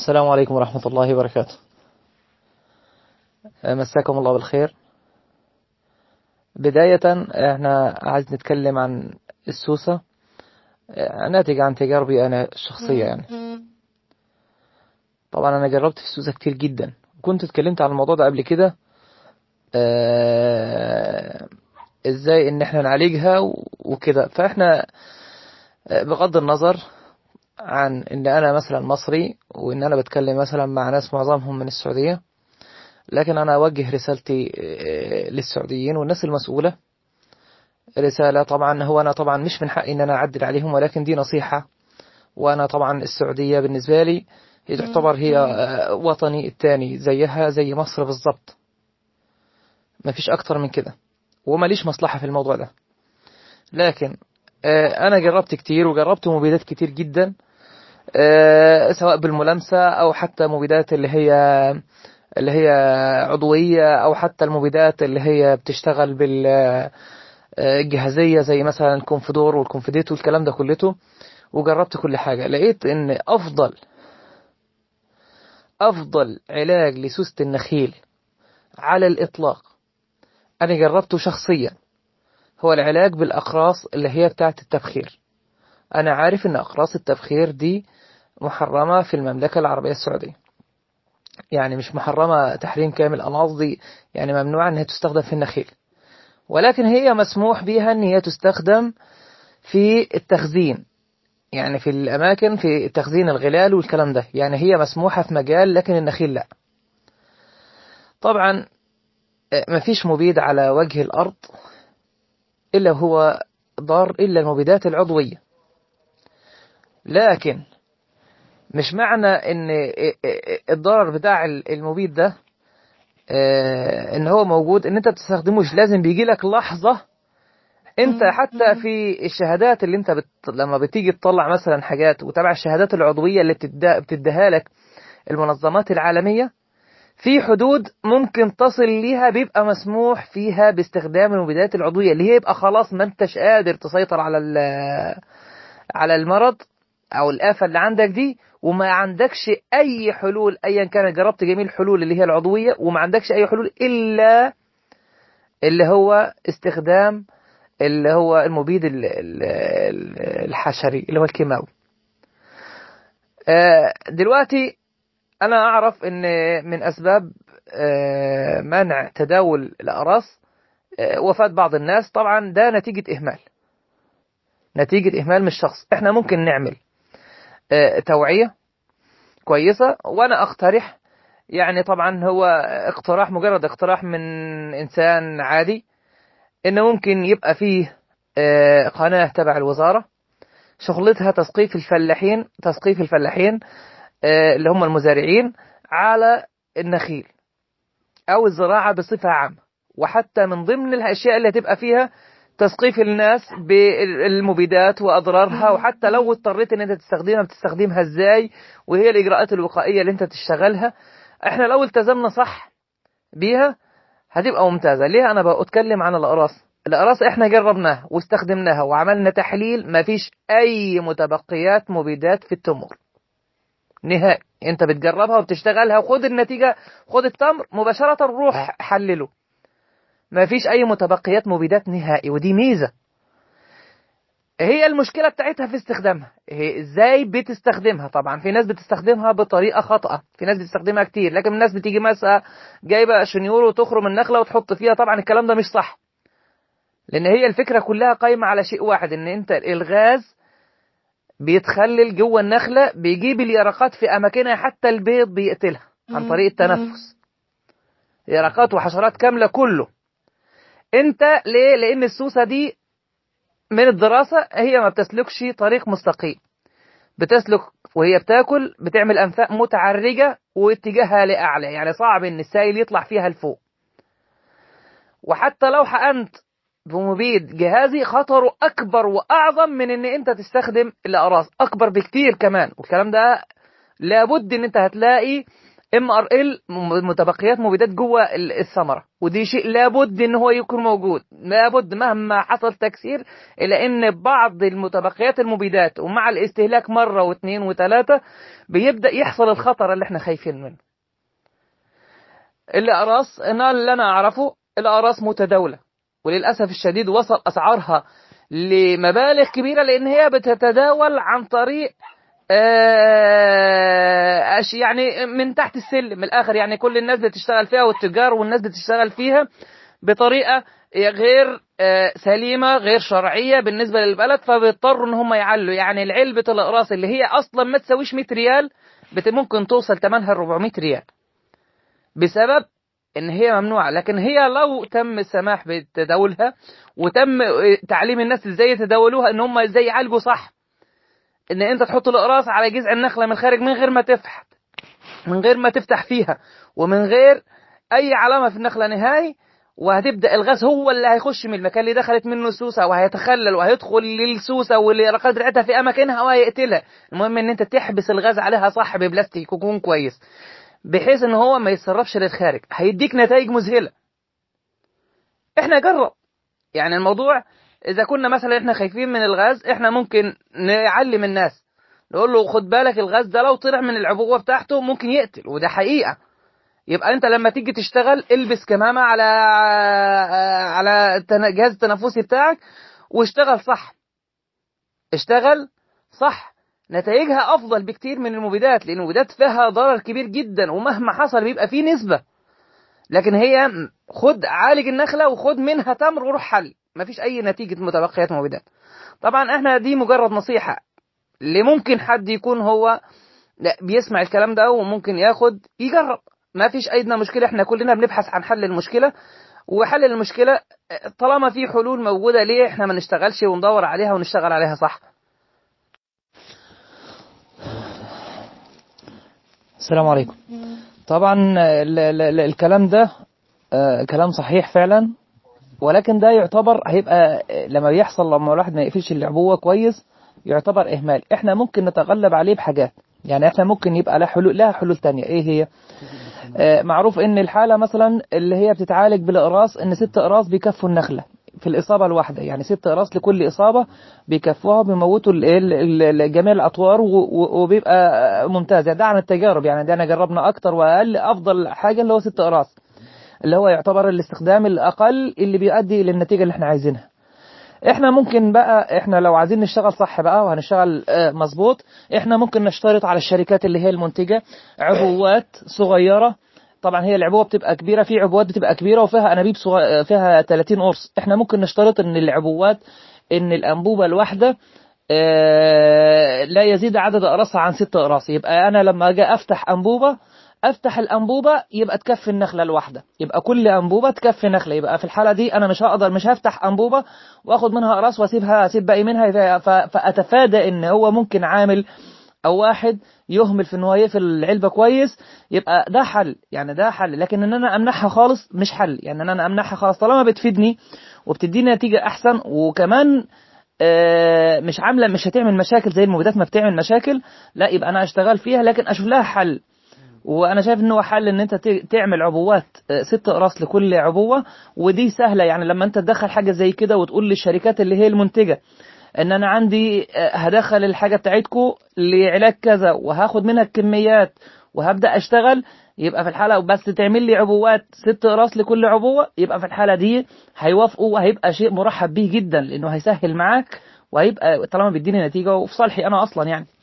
السلام عليكم ورحمة الله وبركاته مساكم الله بالخير بداية احنا عايز نتكلم عن السوسة ناتج عن تجاربي أنا الشخصية يعني طبعا أنا جربت في السوسة كتير جدا كنت اتكلمت عن الموضوع ده قبل كده اه ازاي ان احنا نعالجها وكده فاحنا بغض النظر عن ان انا مثلا مصري وان انا بتكلم مثلا مع ناس معظمهم من السعودية لكن انا اوجه رسالتي للسعوديين والناس المسؤولة رسالة طبعا هو انا طبعا مش من حقي ان انا اعدل عليهم ولكن دي نصيحة وانا طبعا السعودية بالنسبة لي هي تعتبر هي وطني الثاني زيها زي مصر بالضبط مفيش اكتر من كده وماليش مصلحة في الموضوع ده لكن انا جربت كتير وجربت مبيدات كتير جدا سواء بالملامسة او حتى مبيدات اللي هي اللي هي عضوية او حتى المبيدات اللي هي بتشتغل بالجهازية زي مثلا الكونفدور والكونفديت والكلام ده كلته وجربت كل حاجة لقيت ان افضل افضل علاج لسوسة النخيل على الاطلاق انا جربته شخصيا هو العلاج بالأقراص اللي هي بتاعة التبخير أنا عارف إن أقراص التبخير دي محرمة في المملكة العربية السعودية يعني مش محرمة تحريم كامل أنا قصدي يعني ممنوع إنها تستخدم في النخيل ولكن هي مسموح بها إن هي تستخدم في التخزين يعني في الأماكن في تخزين الغلال والكلام ده يعني هي مسموحة في مجال لكن النخيل لا طبعا مفيش مبيد على وجه الأرض إلا هو ضار إلا المبيدات العضوية لكن مش معنى ان الضرر بتاع المبيد ده ان هو موجود ان انت بتستخدموش لازم بيجي لك لحظة انت حتى في الشهادات اللي انت بت... لما بتيجي تطلع مثلا حاجات وتبع الشهادات العضوية اللي بتدها بتديها لك المنظمات العالمية في حدود ممكن تصل ليها بيبقى مسموح فيها باستخدام المبيدات العضوية اللي هي يبقى خلاص ما انتش قادر تسيطر على على المرض او الآفة اللي عندك دي وما عندكش اي حلول ايا كان جربت جميع الحلول اللي هي العضوية وما عندكش اي حلول الا اللي هو استخدام اللي هو المبيد الحشري اللي هو الكيماوي دلوقتي أنا أعرف أن من أسباب منع تداول الأقراص وفاة بعض الناس طبعا ده نتيجة إهمال نتيجة إهمال من الشخص إحنا ممكن نعمل توعية كويسة وأنا أقترح يعني طبعا هو اقتراح مجرد اقتراح من إنسان عادي إنه ممكن يبقى فيه قناة تبع الوزارة شغلتها تثقيف الفلاحين تثقيف الفلاحين اللي هم المزارعين على النخيل أو الزراعة بصفة عامة وحتى من ضمن الأشياء اللي هتبقى فيها تثقيف الناس بالمبيدات وأضرارها وحتى لو اضطريت ان انت تستخدمها بتستخدمها ازاي وهي الإجراءات الوقائية اللي انت تشتغلها احنا لو التزمنا صح بيها هتبقى ممتازة ليه انا بتكلم عن الأقراص الأقراص احنا جربناها واستخدمناها وعملنا تحليل مفيش أي متبقيات مبيدات في التمر نهائي انت بتجربها وبتشتغلها وخد النتيجة خد التمر مباشرة روح حلله ما فيش اي متبقيات مبيدات نهائي ودي ميزة هي المشكلة بتاعتها في استخدامها هي ازاي بتستخدمها طبعا في ناس بتستخدمها بطريقة خاطئة في ناس بتستخدمها كتير لكن الناس بتيجي مثلا جايبة شنيور وتخرم النخلة وتحط فيها طبعا الكلام ده مش صح لان هي الفكرة كلها قايمة على شيء واحد ان انت الغاز بيتخلل جوه النخلة بيجيب اليرقات في أماكنها حتى البيض بيقتلها عن طريق التنفس يرقات وحشرات كاملة كله انت ليه لان السوسة دي من الدراسة هي ما بتسلكش طريق مستقيم بتسلك وهي بتاكل بتعمل أنفاق متعرجة واتجاهها لأعلى يعني صعب ان السائل يطلع فيها لفوق وحتى لو حقنت بمبيد جهازي خطره أكبر وأعظم من إن أنت تستخدم الأقراص أكبر بكتير كمان والكلام ده لابد إن أنت هتلاقي ام ار ال متبقيات مبيدات جوه ال- الثمره ودي شيء لابد ان هو يكون موجود لابد مهما حصل تكسير الا ان بعض المتبقيات المبيدات ومع الاستهلاك مره واثنين وثلاثه بيبدا يحصل الخطر اللي احنا خايفين منه الاقراص انا اللي انا اعرفه الاقراص متداوله وللاسف الشديد وصل اسعارها لمبالغ كبيره لان هي بتتداول عن طريق آه، أش- يعني من تحت السلم من الاخر يعني كل الناس بتشتغل فيها والتجار والناس بتشتغل فيها بطريقه غير آه، سليمه غير شرعيه بالنسبه للبلد فبيضطروا ان هم يعلوا يعني العلبه الاقراص اللي هي اصلا ما تساويش 100 ريال بت- ممكن توصل ثمنها 400 ريال بسبب ان هي ممنوعه لكن هي لو تم السماح بتداولها وتم تعليم الناس ازاي يتداولوها ان هم ازاي يعالجوا صح ان انت تحط الاقراص على جذع النخله من الخارج من غير ما تفحت من غير ما تفتح فيها ومن غير اي علامه في النخله نهائي وهتبدا الغاز هو اللي هيخش من المكان اللي دخلت منه السوسه وهيتخلل وهيدخل للسوسه واللي بتاعتها في اماكنها وهيقتلها المهم ان انت تحبس الغاز عليها صح ببلاستيك يكون كويس بحيث ان هو ما يتسربش للخارج هيديك نتائج مذهله احنا جرب يعني الموضوع اذا كنا مثلا احنا خايفين من الغاز احنا ممكن نعلم الناس نقول له خد بالك الغاز ده لو طلع من العبوه بتاعته ممكن يقتل وده حقيقه يبقى انت لما تيجي تشتغل البس كمامه على على التن- الجهاز التنفسي بتاعك واشتغل صح اشتغل صح نتائجها افضل بكتير من المبيدات لان المبيدات فيها ضرر كبير جدا ومهما حصل بيبقى فيه نسبه لكن هي خد عالج النخله وخد منها تمر وروح حل مفيش اي نتيجه متبقيات مبيدات طبعا احنا دي مجرد نصيحه اللي ممكن حد يكون هو لا بيسمع الكلام ده وممكن ياخد يجرب ما فيش ايدنا مشكله احنا كلنا بنبحث عن حل المشكله وحل المشكله طالما في حلول موجوده ليه احنا ما نشتغلش وندور عليها ونشتغل عليها صح السلام عليكم طبعا ال- ال- ال- الكلام ده آه، كلام صحيح فعلا ولكن ده يعتبر هيبقى آه، لما بيحصل لما الواحد ما يقفلش العبوه كويس يعتبر اهمال احنا ممكن نتغلب عليه بحاجات يعني احنا ممكن يبقى لها حلول لها حلول تانية ايه هي آه، معروف ان الحاله مثلا اللي هي بتتعالج بالاقراص ان ست اقراص بيكفوا النخله في الاصابه الواحده يعني ست اقراص لكل اصابه بيكفوها بيموتوا ال- ال- ال- جميع الاطوار و- و- وبيبقى ممتاز يعني ده عن التجارب يعني ده انا جربنا اكتر واقل افضل حاجه اللي هو ست اقراص اللي هو يعتبر الاستخدام الاقل اللي بيؤدي للنتيجه اللي احنا عايزينها احنا ممكن بقى احنا لو عايزين نشتغل صح بقى وهنشتغل آه، مظبوط احنا ممكن نشترط على الشركات اللي هي المنتجة عبوات صغيرة طبعا هي العبوه بتبقى كبيره في عبوات بتبقى كبيره وفيها انابيب صغ... آه، فيها 30 قرص احنا ممكن نشترط ان العبوات ان الانبوبه الواحده آه، لا يزيد عدد اقراصها عن ست اقراص يبقى انا لما اجي افتح انبوبه افتح الانبوبه يبقى تكفي النخله الواحده يبقى كل انبوبه تكفي نخله يبقى في الحاله دي انا مش هقدر مش هفتح انبوبه واخد منها اقراص واسيبها اسيب باقي منها ف- فاتفادى ان هو ممكن عامل او واحد يهمل في ان هو يقفل العلبه كويس يبقى ده حل يعني ده حل لكن ان انا امنعها خالص مش حل يعني ان انا امنعها خالص طالما بتفيدني وبتديني نتيجه احسن وكمان آه، مش عامله مش هتعمل مشاكل زي المبيدات ما بتعمل مشاكل لا يبقى انا اشتغل فيها لكن اشوف لها حل وانا شايف ان هو حل ان انت ت- تعمل عبوات آه، ست اقراص لكل عبوه ودي سهله يعني لما انت تدخل حاجه زي كده وتقول للشركات اللي هي المنتجه ان انا عندي آه، هدخل الحاجه بتاعتكم لعلاج كذا وهاخد منها الكميات وهبدا اشتغل يبقى في الحاله بس تعمل لي عبوات ست اقراص لكل عبوه يبقى في الحاله دي هيوافقوا وهيبقى شيء مرحب به جدا لانه هيسهل معاك وهيبقى طالما بيديني نتيجه وفي صالحي انا اصلا يعني